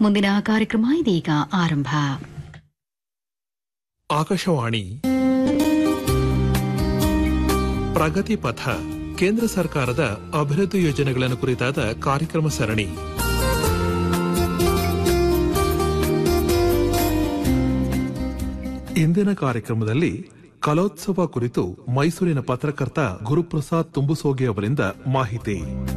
ಮುಂದಿನ ಕಾರ್ಯಕ್ರಮ ಇದೀಗ ಆರಂಭ ಆಕಾಶವಾಣಿ ಪ್ರಗತಿ ಪಥ ಕೇಂದ್ರ ಸರ್ಕಾರದ ಅಭಿವೃದ್ಧಿ ಯೋಜನೆಗಳನ್ನು ಕುರಿತಾದ ಕಾರ್ಯಕ್ರಮ ಸರಣಿ ಇಂದಿನ ಕಾರ್ಯಕ್ರಮದಲ್ಲಿ ಕಲೋತ್ಸವ ಕುರಿತು ಮೈಸೂರಿನ ಪತ್ರಕರ್ತ ಗುರುಪ್ರಸಾದ್ ತುಂಬುಸೋಗಿ ಅವರಿಂದ ಮಾಹಿತಿ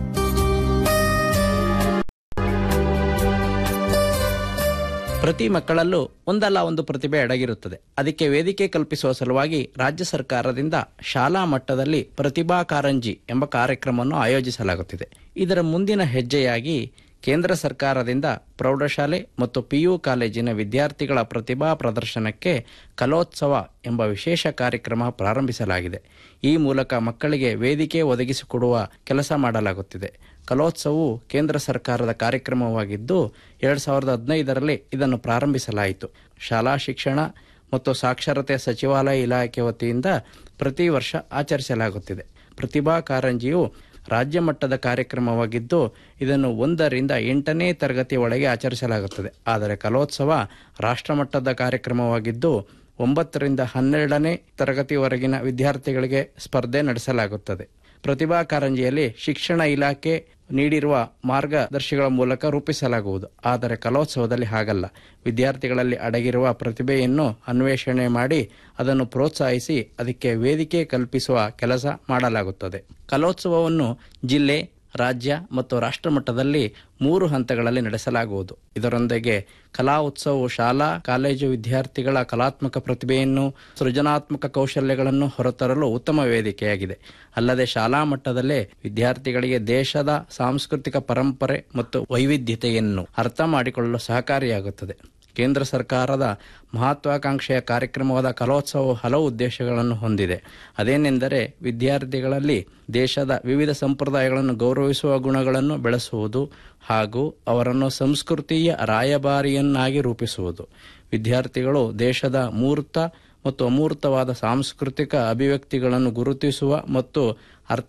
ಪ್ರತಿ ಮಕ್ಕಳಲ್ಲೂ ಒಂದಲ್ಲ ಒಂದು ಪ್ರತಿಭೆ ಅಡಗಿರುತ್ತದೆ ಅದಕ್ಕೆ ವೇದಿಕೆ ಕಲ್ಪಿಸುವ ಸಲುವಾಗಿ ರಾಜ್ಯ ಸರ್ಕಾರದಿಂದ ಶಾಲಾ ಮಟ್ಟದಲ್ಲಿ ಪ್ರತಿಭಾ ಕಾರಂಜಿ ಎಂಬ ಕಾರ್ಯಕ್ರಮವನ್ನು ಆಯೋಜಿಸಲಾಗುತ್ತಿದೆ ಇದರ ಮುಂದಿನ ಹೆಜ್ಜೆಯಾಗಿ ಕೇಂದ್ರ ಸರ್ಕಾರದಿಂದ ಪ್ರೌಢಶಾಲೆ ಮತ್ತು ಪಿಯು ಕಾಲೇಜಿನ ವಿದ್ಯಾರ್ಥಿಗಳ ಪ್ರತಿಭಾ ಪ್ರದರ್ಶನಕ್ಕೆ ಕಲೋತ್ಸವ ಎಂಬ ವಿಶೇಷ ಕಾರ್ಯಕ್ರಮ ಪ್ರಾರಂಭಿಸಲಾಗಿದೆ ಈ ಮೂಲಕ ಮಕ್ಕಳಿಗೆ ವೇದಿಕೆ ಒದಗಿಸಿಕೊಡುವ ಕೆಲಸ ಮಾಡಲಾಗುತ್ತಿದೆ ಕಲೋತ್ಸವವು ಕೇಂದ್ರ ಸರ್ಕಾರದ ಕಾರ್ಯಕ್ರಮವಾಗಿದ್ದು ಎರಡು ಸಾವಿರದ ಹದಿನೈದರಲ್ಲಿ ಇದನ್ನು ಪ್ರಾರಂಭಿಸಲಾಯಿತು ಶಾಲಾ ಶಿಕ್ಷಣ ಮತ್ತು ಸಾಕ್ಷರತೆ ಸಚಿವಾಲಯ ಇಲಾಖೆ ವತಿಯಿಂದ ಪ್ರತಿ ವರ್ಷ ಆಚರಿಸಲಾಗುತ್ತಿದೆ ಪ್ರತಿಭಾ ಕಾರಂಜಿಯು ರಾಜ್ಯ ಮಟ್ಟದ ಕಾರ್ಯಕ್ರಮವಾಗಿದ್ದು ಇದನ್ನು ಒಂದರಿಂದ ಎಂಟನೇ ತರಗತಿ ಒಳಗೆ ಆಚರಿಸಲಾಗುತ್ತದೆ ಆದರೆ ಕಲೋತ್ಸವ ರಾಷ್ಟ್ರಮಟ್ಟದ ಕಾರ್ಯಕ್ರಮವಾಗಿದ್ದು ಒಂಬತ್ತರಿಂದ ಹನ್ನೆರಡನೇ ತರಗತಿವರೆಗಿನ ವಿದ್ಯಾರ್ಥಿಗಳಿಗೆ ಸ್ಪರ್ಧೆ ನಡೆಸಲಾಗುತ್ತದೆ ಪ್ರತಿಭಾ ಕಾರಂಜಿಯಲ್ಲಿ ಶಿಕ್ಷಣ ಇಲಾಖೆ ನೀಡಿರುವ ಮಾರ್ಗದರ್ಶಿಗಳ ಮೂಲಕ ರೂಪಿಸಲಾಗುವುದು ಆದರೆ ಕಲೋತ್ಸವದಲ್ಲಿ ಹಾಗಲ್ಲ ವಿದ್ಯಾರ್ಥಿಗಳಲ್ಲಿ ಅಡಗಿರುವ ಪ್ರತಿಭೆಯನ್ನು ಅನ್ವೇಷಣೆ ಮಾಡಿ ಅದನ್ನು ಪ್ರೋತ್ಸಾಹಿಸಿ ಅದಕ್ಕೆ ವೇದಿಕೆ ಕಲ್ಪಿಸುವ ಕೆಲಸ ಮಾಡಲಾಗುತ್ತದೆ ಕಲೋತ್ಸವವನ್ನು ಜಿಲ್ಲೆ ರಾಜ್ಯ ಮತ್ತು ರಾಷ್ಟ್ರ ಮಟ್ಟದಲ್ಲಿ ಮೂರು ಹಂತಗಳಲ್ಲಿ ನಡೆಸಲಾಗುವುದು ಇದರೊಂದಿಗೆ ಕಲಾ ಉತ್ಸವವು ಶಾಲಾ ಕಾಲೇಜು ವಿದ್ಯಾರ್ಥಿಗಳ ಕಲಾತ್ಮಕ ಪ್ರತಿಭೆಯನ್ನು ಸೃಜನಾತ್ಮಕ ಕೌಶಲ್ಯಗಳನ್ನು ಹೊರತರಲು ಉತ್ತಮ ವೇದಿಕೆಯಾಗಿದೆ ಅಲ್ಲದೆ ಶಾಲಾ ಮಟ್ಟದಲ್ಲೇ ವಿದ್ಯಾರ್ಥಿಗಳಿಗೆ ದೇಶದ ಸಾಂಸ್ಕೃತಿಕ ಪರಂಪರೆ ಮತ್ತು ವೈವಿಧ್ಯತೆಯನ್ನು ಅರ್ಥ ಮಾಡಿಕೊಳ್ಳಲು ಸಹಕಾರಿಯಾಗುತ್ತದೆ ಕೇಂದ್ರ ಸರ್ಕಾರದ ಮಹತ್ವಾಕಾಂಕ್ಷೆಯ ಕಾರ್ಯಕ್ರಮವಾದ ಕಲೋತ್ಸವವು ಹಲವು ಉದ್ದೇಶಗಳನ್ನು ಹೊಂದಿದೆ ಅದೇನೆಂದರೆ ವಿದ್ಯಾರ್ಥಿಗಳಲ್ಲಿ ದೇಶದ ವಿವಿಧ ಸಂಪ್ರದಾಯಗಳನ್ನು ಗೌರವಿಸುವ ಗುಣಗಳನ್ನು ಬೆಳೆಸುವುದು ಹಾಗೂ ಅವರನ್ನು ಸಂಸ್ಕೃತಿಯ ರಾಯಭಾರಿಯನ್ನಾಗಿ ರೂಪಿಸುವುದು ವಿದ್ಯಾರ್ಥಿಗಳು ದೇಶದ ಮೂರ್ತ ಮತ್ತು ಅಮೂರ್ತವಾದ ಸಾಂಸ್ಕೃತಿಕ ಅಭಿವ್ಯಕ್ತಿಗಳನ್ನು ಗುರುತಿಸುವ ಮತ್ತು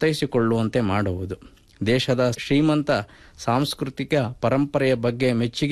ಅರ್ಥೈಸಿಕೊಳ್ಳುವಂತೆ ಮಾಡುವುದು ದೇಶದ ಶ್ರೀಮಂತ ಸಾಂಸ್ಕೃತಿಕ ಪರಂಪರೆಯ ಬಗ್ಗೆ ಮೆಚ್ಚುಗೆ